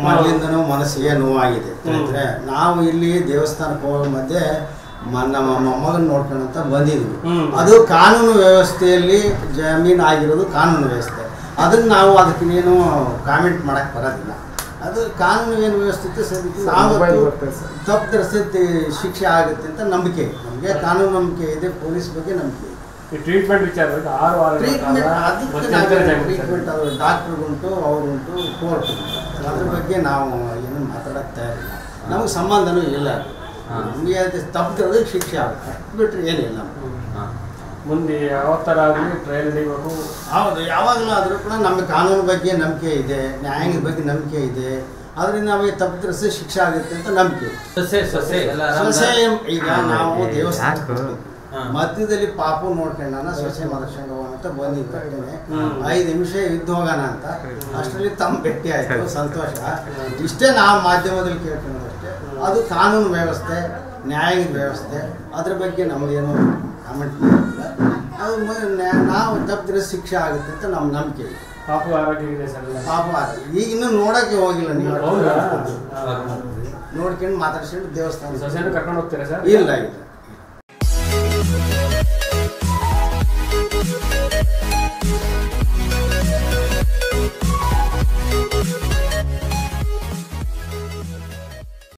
ಮೊದಲಿಂದನೂ ಮನಸ್ಸಿಗೆ ನೋವಾಗಿದೆ ಅಂದ್ರೆ ನಾವು ಇಲ್ಲಿ ದೇವಸ್ಥಾನಕ್ಕೆ ಹೋಗೋ ಮಧ್ಯೆ ಮ- ನಮ್ಮ ಮೊಮ್ಮಗನ್ ನೋಡ್ಕೊಂಡಂತ ಬಂದಿದ್ವಿ ಹ್ಮ್. ಅದು ಕಾನೂನು ವ್ಯವಸ್ಥೆಯಲ್ಲಿ ಜಮೀನು ಆಗಿರೋದು ಕಾನೂನು ವ್ಯವಸ್ಥೆ ಅದನ್ನ ನಾವು ಅದಕ್ಕೇನು ಕಾಮೆಂಟ್ ಮಾಡಕ್ ಬರೋದಿಲ್ಲ ಅದು ಕಾನೂನು ಏನು ವ್ಯವಸ್ಥೆ ಇತ್ತು ಸರ್ ನಾವು ತಪ್ಪಿದ್ರೆ ಶಿಕ್ಷೆ ಆಗುತ್ತೆ ಅಂತ ನಂಬಿಕೆ ನಮಗೆ ಕಾನೂನು ನಂಬಿಕೆ ಇದೆ ಪೊಲೀಸ್ ಬಗ್ಗೆ ನಂಬಿಕೆ ಇದೆ ಈ ಟ್ರೀಟ್ಮೆಂಟ್ ವಿಚಾರದಲ್ಲಿ ಆರು ವಾರಗಳ ಟ್ರೀಟ್ಮೆಂಟ್ ಕಾಲ ಅದಕ್ಕೆ ಮಧ್ಯಂತರ ಜಾಮೀನು ಟ್ರೀಟ್ಮೆಂಟ್ ಅದು ಡಾಕ್ಟ್ರುಗುಂಟು ಅವ್ರುಂಟು ಕೋರ್ಟ್ ಅದ್ರ ಬಗ್ಗೆ ನಾವು ಏನು ಮಾತಾಡಕ್ ತಯಾರಿಲ್ಲ ನಮಗೆ ಸಂಬಂಧನೂ ಇಲ್ಲ ಅದು ನಮಗೆ ಅದು ತಪ್ಪಿದ್ರೆ ಶಿಕ್ಷೆ ಆಗುತ್ತೆ ಅಷ್ಟು ಬಿಟ್ಟರೆ ಏನಿಲ್ಲ ಮುಂದೆ ಯಾವ ಥರ ಆಗಲಿ ಟ್ರಯಲ್ ನಡೀಬೇಕು ಹೌದು ಯಾವಾಗಲೂ ಆದರೂ ಕೂಡ ನಮಗೆ ಕಾನೂನು ಬಗ್ಗೆ ನಂಬಿಕೆ ಇದೆ ನ್ಯಾಯದ ಬಗ್ಗೆ ನಂಬಿಕೆ ಇದೆ ಅದರಿಂದ ನಮಗೆ ತಪ್ಪಿದ್ರೆ ಸಹ ಶಿಕ್ಷೆ ಆಗುತ್ತೆ ಅಂತ ನಂಬಿಕೆ ಇದೆ. ಸೊಸೆ ಸೊಸೆ ಎಲ್ಲ ಸೊಸೆ ಈಗ ನಾವು ದೇವಸ್ಥಾನ ಯಾಕೋ? ಹಾ. ಮಧ್ಯದಲ್ಲಿ ಪಾಪು ನೋಡ್ಕೊಂಡಾನ ಸೊಸೆ ಮದರ್ಶಂಗ ಅಂತ ಬಂದಿದ್ದು ಅಷ್ಟೇನೆ ಹ್ಮ್. ಐದು ನಿಮಿಷ ಇದ್ದು ಹೋಗೋಣ ಅಂತ ಅಷ್ಟರಲ್ಲಿ ತಮ್ಮ ಭೇಟಿ ಆಯ್ತು ಸಂತೋಷ ಇಷ್ಟೇ ನಾವು ಮಾಧ್ಯಮದಲ್ಲಿ ಕೇಳ್ಕೊಳ್ಳೋದಷ್ಟೇ ಅದು ಕಾನೂನು ವ್ಯವಸ್ಥೆ ನ್ಯಾಯದ ವ್ಯವಸ್ಥೆ ಅದ್ರ ಬಗ್ಗೆ ನಮ್ದೇನು ಕಾಮೆಂಟ್ ಮಾಡಿಲ್ಲ ಅದು ಮ- ನ್ಯಾ- ನಾವು ತಪ್ಪಿದ್ರೆ ಶಿಕ್ಷೆ ಆಗುತ್ತೆ ಅಂತ ನಮ್ಮ ನಂಬಿಕೆ ಇದೆ ಪಾಪು ಆರೋಗ್ಯ ಇದೆ ಸರ್ ಎಲ್ಲ. ಪಾಪ ಆಗಲ್ಲ. ಈಗ ಇನ್ನೂ ನೋಡಕ್ಕೆ ಹೋಗಿಲ್ಲ ನೀವು ಹೌದಾ ನೋಡ್ಕೊಂಡು ಮಾತಾಡ್ಸ್ಕೊಂಡು ದೇವಸ್ಥಾನ ಸೊಸೆಯನ್ನು ಕರ್ಕೊಂಡು ಹೋಗ್ತೀರಾ ಸರ್ ಇಲ್ಲ ಇಲ್ಲ